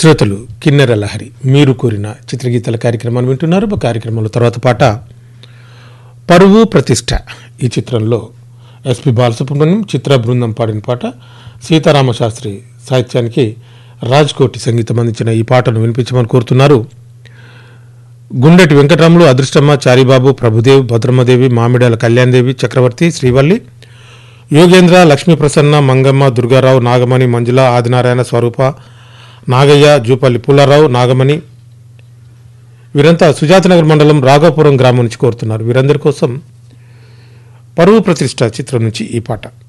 శ్రోతలు కిన్నెర లహరి మీరు కోరిన చిత్రగీతాల కార్యక్రమాన్ని వింటున్నారు మా కార్యక్రమంలో తర్వాత పాట పరువు ప్రతిష్ట ఈ చిత్రంలో ఎస్పి బాలసుబ్రహ్మణ్యం చిత్ర బృందం పాడిన పాట సీతారామ శాస్త్రి సాహిత్యానికి రాజ్ కోటి సంగీతం అందించిన ఈ పాటను వినిపించమని కోరుతున్నారు గుండెటి వెంకటరాములు అదృష్టమ్మ చారిబాబు ప్రభుదేవ్ భద్రమ్మదేవి మామిడాల కళ్యాణ్దేవి చక్రవర్తి శ్రీవల్లి యోగేంద్ర లక్ష్మీ ప్రసన్న మంగమ్మ దుర్గారావు నాగమణి మంజుల ఆదినారాయణ స్వరూప నాగయ్య జూపల్లి పుల్లారావు నాగమణి వీరంతా సుజాతనగర్ మండలం రాఘవపురం గ్రామం నుంచి కోరుతున్నారు వీరందరి కోసం పరువు ప్రతిష్ట చిత్రం నుంచి ఈ పాట